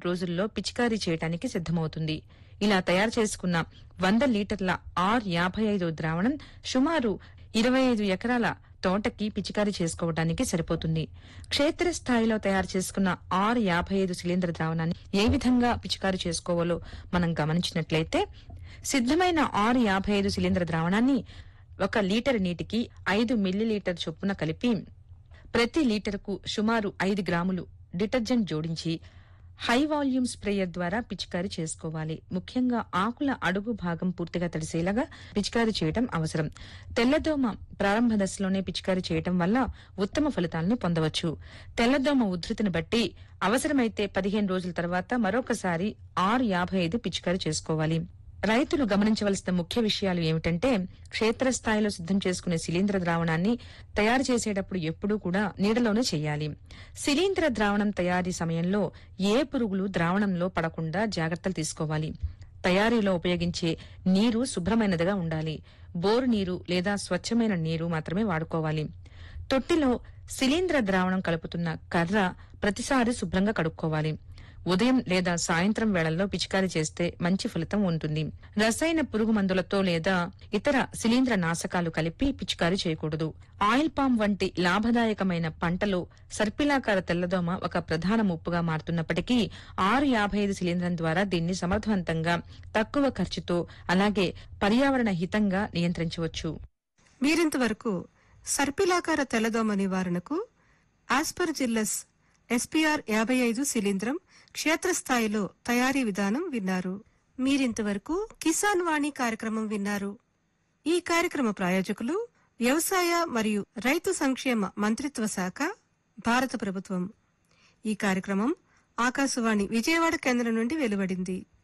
రోజుల్లో పిచికారీ చేయడానికి సిద్దమవుతుంది ఇలా తయారు చేసుకున్న వంద లీటర్ల ఆర్ యాభై ఐదు ద్రావణం సుమారు ఇరవై ఐదు ఎకరాల తోటకి పిచికారీ చేసుకోవడానికి సరిపోతుంది క్షేత్రస్థాయిలో తయారు చేసుకున్న ఆరు యాభై ఐదు శిలీంద్ర ద్రావణాన్ని ఏ విధంగా పిచికారీ చేసుకోవాలో మనం గమనించినట్లయితే సిద్దమైన ఆరు యాభై ఐదు శిలీంద్ర ద్రావణాన్ని ఒక లీటర్ నీటికి ఐదు మిల్లీలీటర్ చొప్పున కలిపి ప్రతి లీటరుకు సుమారు ఐదు గ్రాములు డిటర్జెంట్ జోడించి హై వాల్యూమ్ స్ప్రేయర్ ద్వారా పిచికారీ చేసుకోవాలి ముఖ్యంగా ఆకుల అడుగు భాగం పూర్తిగా తడిసేలాగా పిచికారీ చేయడం అవసరం తెల్లదోమ ప్రారంభ దశలోనే పిచికారీ చేయడం వల్ల ఉత్తమ ఫలితాలను పొందవచ్చు తెల్లదోమ ఉధృతిని బట్టి అవసరమైతే పదిహేను రోజుల తర్వాత మరొకసారి ఆరు యాభై ఐదు పిచికారీ చేసుకోవాలి రైతులు గమనించవలసిన ముఖ్య విషయాలు ఏమిటంటే క్షేత్రస్థాయిలో సిద్ధం చేసుకునే శిలీంద్ర ద్రావణాన్ని తయారు చేసేటప్పుడు ఎప్పుడూ కూడా నీడలోనే చేయాలి శిలీంద్ర ద్రావణం తయారీ సమయంలో ఏ పురుగులు ద్రావణంలో పడకుండా జాగ్రత్తలు తీసుకోవాలి తయారీలో ఉపయోగించే నీరు శుభ్రమైనదిగా ఉండాలి బోరు నీరు లేదా స్వచ్ఛమైన నీరు మాత్రమే వాడుకోవాలి తొట్టిలో శిలీంద్ర ద్రావణం కలుపుతున్న కర్ర ప్రతిసారి శుభ్రంగా కడుక్కోవాలి ఉదయం లేదా సాయంత్రం వేళల్లో పిచికారీ చేస్తే మంచి ఫలితం ఉంటుంది రసాయన పురుగు మందులతో లేదా ఇతర శిలీంద్ర నాశకాలు కలిపి పిచికారీ చేయకూడదు ఆయిల్ పామ్ వంటి లాభదాయకమైన పంటలో సర్పిలాకార తెల్లదోమ ఒక ప్రధాన ముప్పుగా మారుతున్నప్పటికీ ఆరు యాభై ఐదు శిలీంద్రం ద్వారా దీన్ని సమర్థవంతంగా తక్కువ ఖర్చుతో అలాగే పర్యావరణ హితంగా నియంత్రించవచ్చు మీరింతవరకు సర్పిలాకార తెల్లదోమ నివారణకు ఆస్పర్జిల్లస్ ఎస్పీఆర్ యాభై ఐదు శిలీంద్రం క్షేత్రస్థాయిలో తయారీ విధానం విన్నారు మీరింతవరకు కిసాన్ వాణి కార్యక్రమం విన్నారు ఈ కార్యక్రమ ప్రాయోజకులు వ్యవసాయ మరియు రైతు సంక్షేమ మంత్రిత్వ శాఖ భారత ప్రభుత్వం ఈ కార్యక్రమం ఆకాశవాణి విజయవాడ కేంద్రం నుండి వెలువడింది